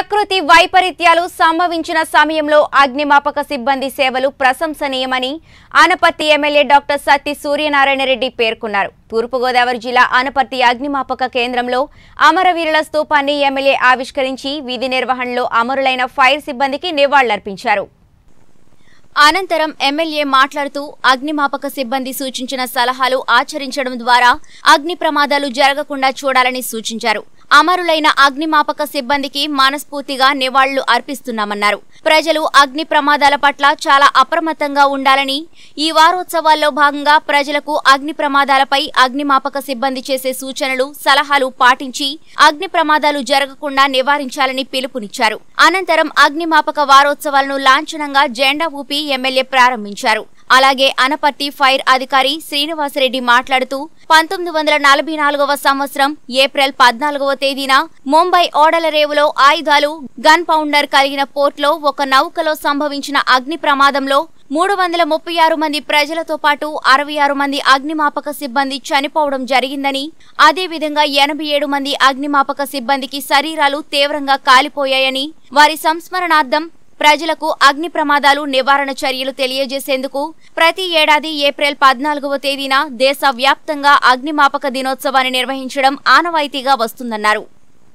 ప్రకృతి వైపరీత్యాలు సంభవించిన సమయంలో అగ్నిమాపక సిబ్బంది సేవలు ప్రశంసనీయమని ఆనపర్తి ఎమ్మెల్యే డాక్టర్ సత్తి సూర్యనారాయణ రెడ్డి పేర్కొన్నారు తూర్పుగోదావరి జిల్లా ఆనపర్తి అగ్నిమాపక కేంద్రంలో అమరవీరుల స్తూపాన్ని ఎమ్మెల్యే ఆవిష్కరించి విధి నిర్వహణలో అమరులైన ఫైర్ సిబ్బందికి నివాళులర్పించారు అనంతరం ఎమ్మెల్యే మాట్లాడుతూ అగ్నిమాపక సిబ్బంది సూచించిన సలహాలు ఆచరించడం ద్వారా అగ్ని ప్రమాదాలు జరగకుండా చూడాలని సూచించారు అమరులైన అగ్నిమాపక సిబ్బందికి మనస్ఫూర్తిగా నివాళులు అర్పిస్తున్నామన్నారు ప్రజలు అగ్ని ప్రమాదాల పట్ల చాలా అప్రమత్తంగా ఉండాలని ఈ వారోత్సవాల్లో భాగంగా ప్రజలకు అగ్ని ప్రమాదాలపై అగ్నిమాపక సిబ్బంది చేసే సూచనలు సలహాలు పాటించి అగ్ని ప్రమాదాలు జరగకుండా నివారించాలని పిలుపునిచ్చారు అనంతరం అగ్నిమాపక వారోత్సవాలను లాంఛనంగా జెండా ఊపి ఎమ్మెల్యే ప్రారంభించారు అలాగే అనపర్తి ఫైర్ అధికారి శ్రీనివాసరెడ్డి మాట్లాడుతూ పంతొమ్మిది వందల నలభై నాలుగవ సంవత్సరం ఏప్రిల్ పద్నాలుగవ తేదీన ముంబై ఓడల రేవులో ఆయుధాలు గన్ పౌండర్ కలిగిన పోర్ట్లో ఒక నౌకలో సంభవించిన అగ్ని ప్రమాదంలో మూడు వందల ముప్పై ఆరు మంది ప్రజలతో పాటు అరవై ఆరు మంది అగ్నిమాపక సిబ్బంది చనిపోవడం జరిగిందని అదేవిధంగా ఎనభై ఏడు మంది అగ్నిమాపక సిబ్బందికి శరీరాలు తీవ్రంగా కాలిపోయాయని వారి సంస్మరణార్థం ప్రజలకు అగ్ని ప్రమాదాలు నివారణ చర్యలు తెలియజేసేందుకు ప్రతి ఏడాది ఏప్రిల్ పద్నాలుగవ తేదీన దేశవ్యాప్తంగా అగ్నిమాపక దినోత్సవాన్ని నిర్వహించడం ఆనవాయితీగా వస్తుందన్నారు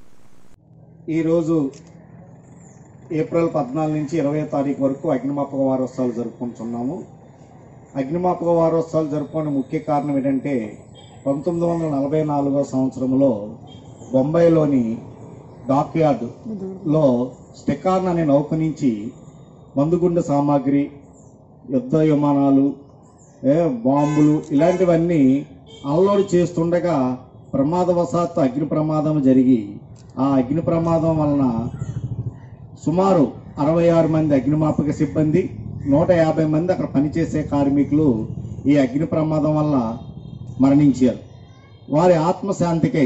ఈరోజు ఏప్రిల్ పద్నాలుగు నుంచి ఇరవై తారీఖు వరకు అగ్నిమాపక వారోత్సవాలు జరుపుకుంటున్నాము అగ్నిమాపక వారోత్సవాలు జరుపుకునే ముఖ్య కారణం ఏంటంటే పంతొమ్మిది వందల నలభై నాలుగో సంవత్సరంలో బొంబాయిలోని డాక్యార్డ్లో స్టెకార్న్ అనే నౌక నుంచి మందుగుండు సామాగ్రి యుద్ధ విమానాలు ఏ, బాంబులు ఇలాంటివన్నీ అన్లోడ్ చేస్తుండగా ప్రమాదవశాత్తు అగ్ని ప్రమాదం జరిగి ఆ అగ్ని ప్రమాదం వలన సుమారు అరవై ఆరు మంది అగ్నిమాపక సిబ్బంది నూట యాభై మంది అక్కడ పనిచేసే కార్మికులు ఈ అగ్ని ప్రమాదం వల్ల మరణించారు వారి ఆత్మశాంతికై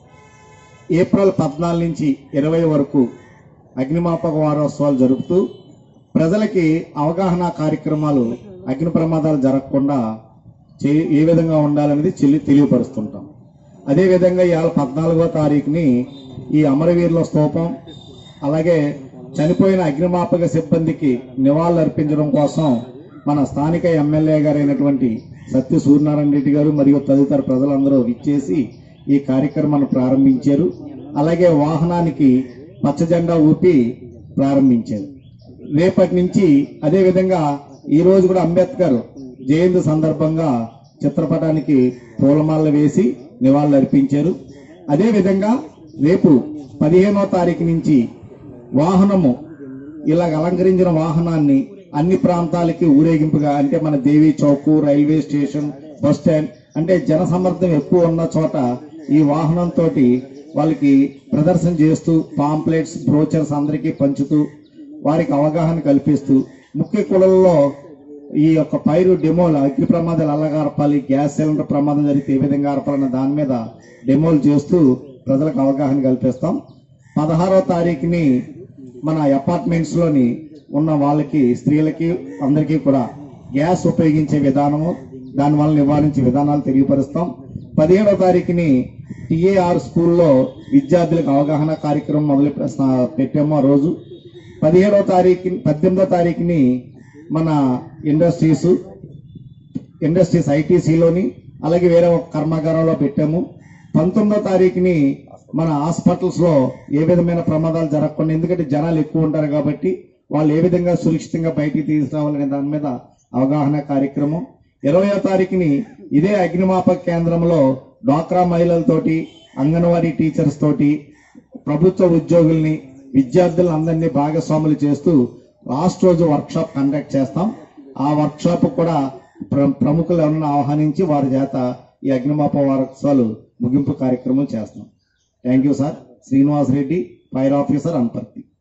ఏప్రిల్ పద్నాలుగు నుంచి ఇరవై వరకు అగ్నిమాపక వారోత్సవాలు జరుపుతూ ప్రజలకి అవగాహన కార్యక్రమాలు అగ్ని ప్రమాదాలు జరగకుండా చే ఏ విధంగా ఉండాలనేది చెల్లి తెలియపరుస్తుంటాం అదేవిధంగా ఇవాళ పద్నాలుగో తారీఖుని ఈ అమరవీరుల స్తూపం అలాగే చనిపోయిన అగ్నిమాపక సిబ్బందికి నివాళులు అర్పించడం కోసం మన స్థానిక ఎమ్మెల్యే గారైనటువంటి సత్య సూర్యనారాయణ రెడ్డి గారు మరియు తదితర ప్రజలందరూ విచ్చేసి ఈ కార్యక్రమాన్ని ప్రారంభించారు అలాగే వాహనానికి పచ్చ జెండా ఊపి ప్రారంభించారు రేపటి నుంచి అదే విధంగా ఈ రోజు కూడా అంబేద్కర్ జయంతి సందర్భంగా చిత్రపటానికి పూలమాలలు వేసి నివాళులు అర్పించారు అదే విధంగా రేపు పదిహేనో తారీఖు నుంచి వాహనము ఇలా అలంకరించిన వాహనాన్ని అన్ని ప్రాంతాలకి ఊరేగింపుగా అంటే మన Devi Chowk railway station bus stand అంటే జనసమర్థం ఎక్కువ ఉన్న చోట ఈ వాహనంతో వాళ్ళకి ప్రదర్శన చేస్తూ పాంప్లెట్స్ బ్రోచర్స్ అందరికీ పంచుతూ వారికి అవగాహన కల్పిస్తూ ముఖ్య కులంలో ఈ యొక్క పైరు డెమోలు అగ్ని ప్రమాదాలు ఎలాగ ఆర్పాలి గ్యాస్ సిలిండర్ ప్రమాదం జరిగితే ఏ విధంగా ఆర్పాలన్న దాని మీద డెమోలు చేస్తూ ప్రజలకు అవగాహన కల్పిస్తాం పదహారో తారీఖుని మన అపార్ట్మెంట్స్ లోని ఉన్న వాళ్ళకి స్త్రీలకి అందరికీ కూడా గ్యాస్ ఉపయోగించే విధానము దానివల్ల నివారించే విధానాలు తెలియపరుస్తాం పదిహేడో తారీఖుని టిఏఆర్ స్కూల్లో విద్యార్థులకు అవగాహన కార్యక్రమం మొదలు పె- పెట్టాము ఆ రోజు పదిహేడో తారీఖు పద్దెనిమిదో తారీఖుని మన ఇండస్ట్రీస్ ఇండస్ట్రీస్ ఐటీసీలోని అలాగే వేరే ఒక కర్మాగారంలో పెట్టాము పంతొమ్మిదో తారీఖుని మన హాస్పిటల్స్ లో ఏ విధమైన ప్రమాదాలు జరగకుండా ఎందుకంటే జనాలు ఎక్కువ ఉంటారు కాబట్టి వాళ్ళు ఏ విధంగా సురక్షితంగా బయటికి తీసుకురావాలనే దాని మీద అవగాహన కార్యక్రమం ఇరవయో తారీఖుని ఇదే అగ్నిమాపక కేంద్రంలో డ్వాక్రా మహిళలతోటి అంగన్వాడీ టీచర్స్ తోటి ప్రభుత్వ ఉద్యోగుల్ని విద్యార్థులను అందరినీ భాగస్వాములు చేస్తూ లాస్ట్ రోజు వర్క్షాప్ కండక్ట్ చేస్తాం ఆ వర్క్షాప్ కూడా ప్ర- ప్రముఖులు ఎవరైనా ఆహ్వానించి వారి చేత ఈ అగ్నిమాప వారోత్సవాలు ముగింపు కార్యక్రమం చేస్తాం thank you sir Srinivas Reddy fire officer Anaparthi